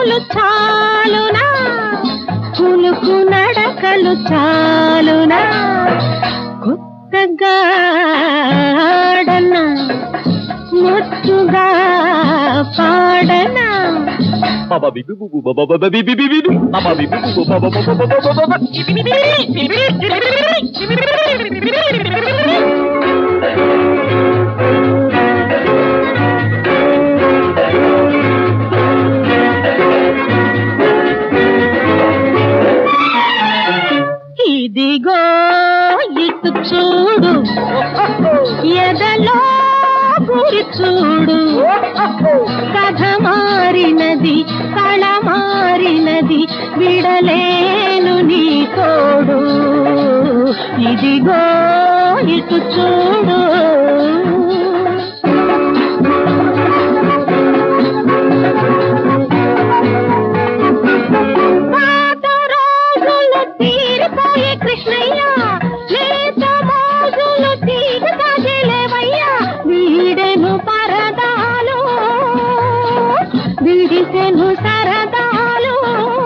చూపులు చాలునా కులుకు నడకలు చాలునా కొత్తగా ఆడనా ముద్దుగా పాడనా Baba bi bu bu bu baba baba bi bi bi bi bi. Baba bi bu bu bu baba baba baba baba baba. ఇదిగో ఇటు చూడు ఎదలో గురి చూడు కథ మారినది కళ మారినది విడలేను నీ తోడు ఇదిగో ఇటు చూడు పాత రోజులు తీరిపోయే కృష్ణయ్య లేత మోజులు తీగ సాగలేవయ్యా వీడెను పరదాలు విడిసెను సరదాలు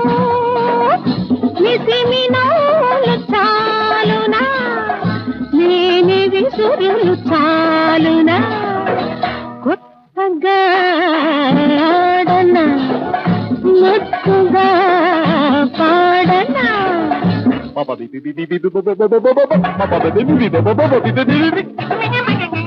నిసిమినోలు చాలునా నేని విసురులు చాలునా కొత్తగా ఆడనా ముద్దుగా పాడనా Baba bi bi bi bi bi bi baba baba baba baba. Baba bi bi bi baba baba bi bi bi bi bi.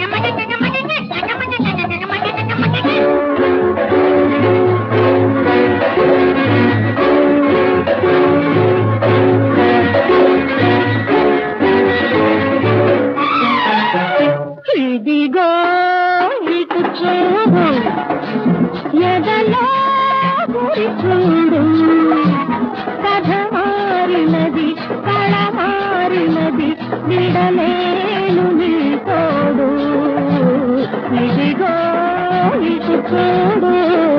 ఇదిగో ఇటు చూడు ఎదలో గురి చూడు కథ మారినది కళ మారినది విడలేను నీ తోడు ఇదిగో ఇటు చూడు